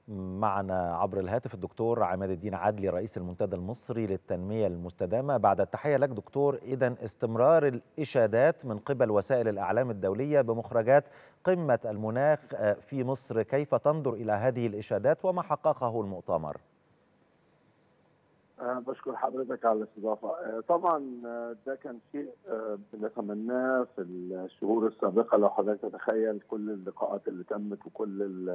معنا عبر الهاتف الدكتور عماد الدين عدلي رئيس المنتدى المصري للتنمية المستدامة بعد التحية لك دكتور إذا استمرار الإشادات من قبل وسائل الإعلام الدولية بمخرجات قمة المناخ في مصر كيف تنظر إلى هذه الإشادات وما حققه المؤتمر؟ بشكر حضرتك على الاستضافه طبعا ده كان شيء بنتمناه في الشهور السابقه لو حضرتك تتخيل كل اللقاءات اللي تمت وكل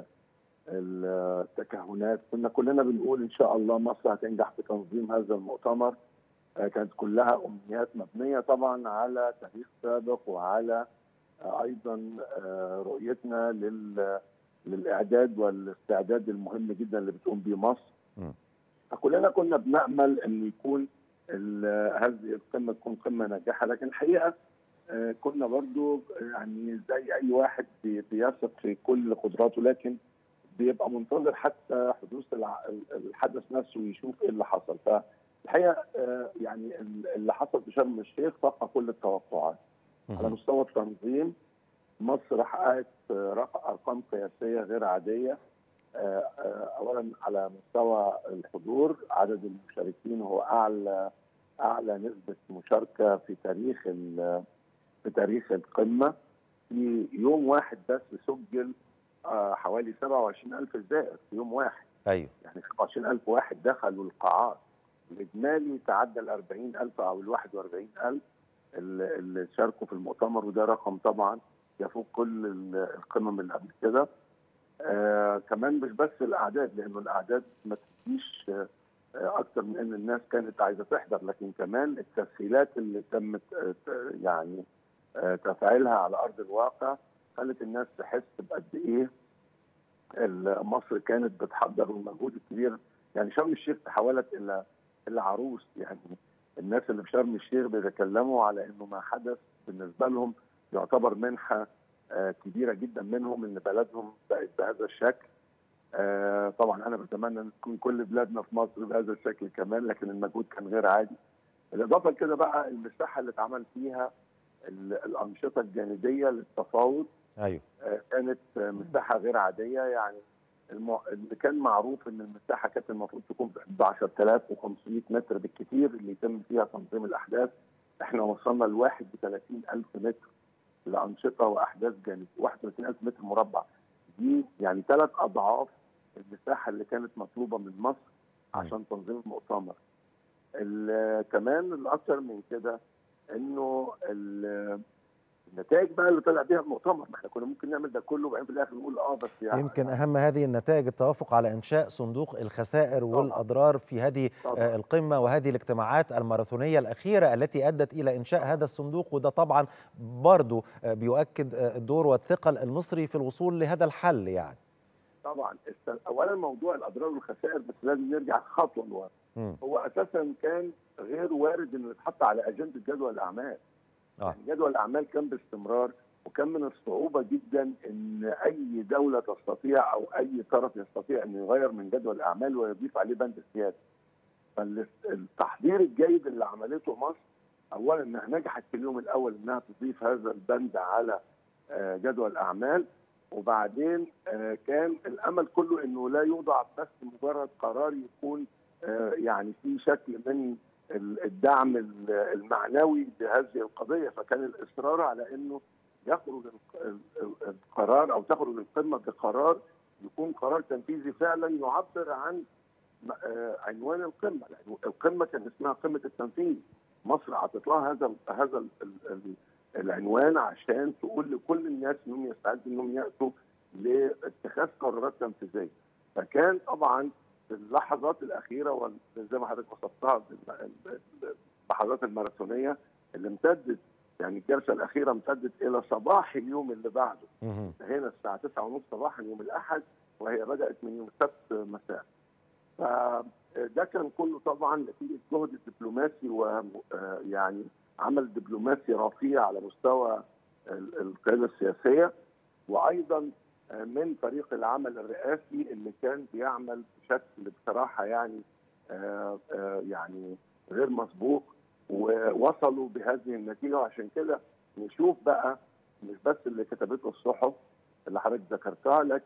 التكهنات كنا كلنا بنقول ان شاء الله مصر هتنجح في تنظيم هذا المؤتمر كانت كلها امنيات مبنيه طبعا على تاريخ سابق وعلى ايضا رؤيتنا لل للاعداد والاستعداد المهم جدا اللي بتقوم به مصر فكلنا كنا بنامل انه يكون هذه القمه تكون قمه ناجحه لكن الحقيقه كنا برضو يعني زي اي واحد بيثق في كل قدراته لكن بيبقى منتظر حتى حدوث الحدث نفسه ويشوف ايه اللي حصل فالحقيقه يعني اللي حصل في شرم الشيخ فاق كل التوقعات على مستوى التنظيم مصر حققت ارقام قياسيه غير عاديه اولا على مستوى الحضور عدد المشاركين هو اعلى اعلى نسبه مشاركه في تاريخ في تاريخ القمه في يوم واحد بس سجل حوالي 27000 زائر في يوم واحد ايوه يعني 27000 واحد دخلوا القاعات الاجمالي تعدى ال 40000 او ال 41000 اللي شاركوا في المؤتمر وده رقم طبعا يفوق كل القمم اللي قبل كده آه كمان مش بس الاعداد لانه الاعداد ما تجيش آه اكتر من ان الناس كانت عايزه تحضر لكن كمان التسهيلات اللي تمت آه يعني آه تفعيلها على ارض الواقع خلت الناس تحس بقد ايه مصر كانت بتحضر والمجهود الكبير يعني شرم الشيخ تحولت الى الى عروس يعني الناس اللي في شرم الشيخ بيتكلموا على انه ما حدث بالنسبه لهم يعتبر منحه آه كبيره جدا منهم ان بلدهم بقت بهذا الشكل آه طبعا انا بتمنى ان تكون كل بلادنا في مصر بهذا الشكل كمان لكن المجهود كان غير عادي بالاضافه لكده بقى المساحه اللي اتعمل فيها الانشطه الجانبيه للتفاوض ايوه آه كانت مساحه غير عاديه يعني المو... اللي كان معروف ان المساحه كانت المفروض تكون ب 10500 متر بالكثير اللي يتم فيها تنظيم الاحداث احنا وصلنا ل 31000 متر لانشطه واحداث جانبيه 31000 متر مربع دي يعني ثلاث اضعاف المساحه اللي كانت مطلوبه من مصر عشان تنظيم المؤتمر. كمان الاكثر من كده انه النتائج بقى اللي طلع بيها المؤتمر ما احنا كنا ممكن نعمل ده كله وبعدين في الاخر نقول اه بس يعني يمكن اهم هذه النتائج التوافق على انشاء صندوق الخسائر طبعا. والاضرار في هذه طبعا. القمه وهذه الاجتماعات الماراثونيه الاخيره التي ادت الى انشاء هذا الصندوق وده طبعا برضه بيؤكد الدور والثقل المصري في الوصول لهذا الحل يعني طبعا اولا موضوع الاضرار والخسائر بس لازم نرجع خطوه لورا هو اساسا كان غير وارد انه يتحط على اجنده جدول الاعمال آه. يعني جدول الاعمال كان باستمرار وكان من الصعوبه جدا ان اي دوله تستطيع او اي طرف يستطيع انه يغير من جدول الاعمال ويضيف عليه بند السياسه. فالتحضير الجيد اللي عملته مصر اولا انها نجحت في اليوم الاول انها تضيف هذا البند على جدول الاعمال وبعدين كان الامل كله انه لا يوضع بس مجرد قرار يكون يعني في شكل من الدعم المعنوي لهذه القضيه فكان الاصرار على انه يخرج القرار او تخرج القمه بقرار يكون قرار تنفيذي فعلا يعبر عن عنوان القمه القمه كان اسمها قمه التنفيذ مصر اعطت لها هذا هذا العنوان عشان تقول لكل الناس انهم يستعدوا انهم ياتوا لاتخاذ قرارات تنفيذيه فكان طبعا في اللحظات الاخيره وزي ما حضرتك وصفتها اللحظات الماراثونيه اللي امتدت يعني الجلسه الاخيره امتدت الى صباح اليوم اللي بعده انتهينا الساعه 9:30 صباحا يوم الاحد وهي بدات من يوم السبت مساء فده كان كله طبعا نتيجه جهد دبلوماسي ويعني عمل دبلوماسي رفيع على مستوى القياده السياسيه وايضا من فريق العمل الرئاسي اللي كان بيعمل بشكل بصراحه يعني آآ آآ يعني غير مسبوق ووصلوا بهذه النتيجه وعشان كده نشوف بقى مش بس اللي كتبته الصحف اللي حضرتك ذكرتها لكن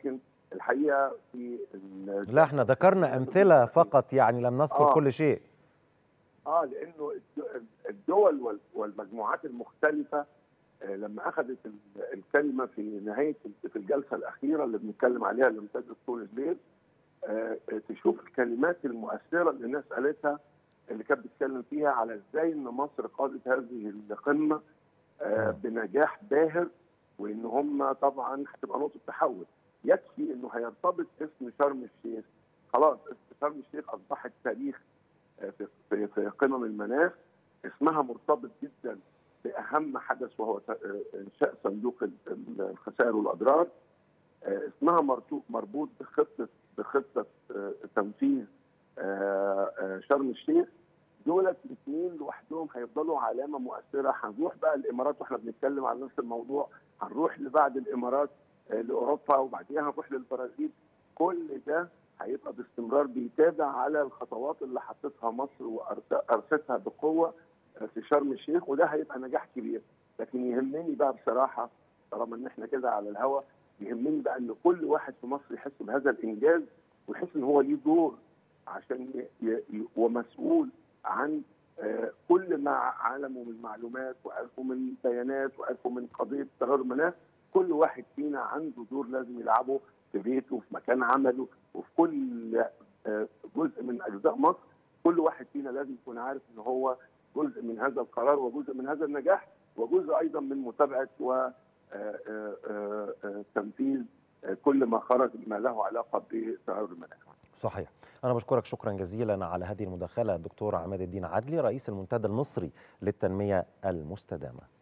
الحقيقه في لا احنا ذكرنا امثله فقط يعني لم نذكر آه كل شيء اه لانه الدول والمجموعات المختلفه لما اخذت الكلمه في نهايه في الجلسه الاخيره اللي بنتكلم عليها اللي امتدت طول الليل تشوف الكلمات المؤثره اللي الناس قالتها اللي كانت بتتكلم فيها على ازاي ان مصر قادت هذه القمه بنجاح باهر وان هم طبعا هتبقى نقطه تحول يكفي انه هيرتبط اسم شرم الشيخ خلاص اسم شرم الشيخ اصبحت تاريخ في في, في قمم المناخ اسمها مرتبط جدا باهم حدث وهو انشاء صندوق الخسائر والاضرار اسمها مربوط بخطه بخطه تنفيذ شرم الشيخ دولت الاثنين لوحدهم هيفضلوا علامه مؤثره هنروح بقى الامارات واحنا بنتكلم على نفس الموضوع هنروح لبعد الامارات لاوروبا وبعديها هنروح للبرازيل كل ده هيبقى باستمرار بيتابع على الخطوات اللي حطتها مصر وارستها بقوه في شرم الشيخ وده هيبقى نجاح كبير لكن يهمني بقى بصراحه طالما ان احنا كده على الهوا يهمني بقى ان كل واحد في مصر يحس بهذا الانجاز ويحس ان هو ليه دور عشان ومسؤول عن كل ما عالمه من معلومات وعرفه من بيانات وعرفه من قضيه تغير المناخ كل واحد فينا عنده دور لازم يلعبه في بيته وفي مكان عمله وفي كل جزء من اجزاء مصر كل واحد فينا لازم يكون عارف ان هو جزء من هذا القرار وجزء من هذا النجاح وجزء ايضا من متابعه وتنفيذ كل ما خرج ما له علاقه بتغير المناخ. صحيح أنا بشكرك شكرا جزيلا على هذه المداخلة الدكتور عماد الدين عدلي رئيس المنتدى المصري للتنمية المستدامة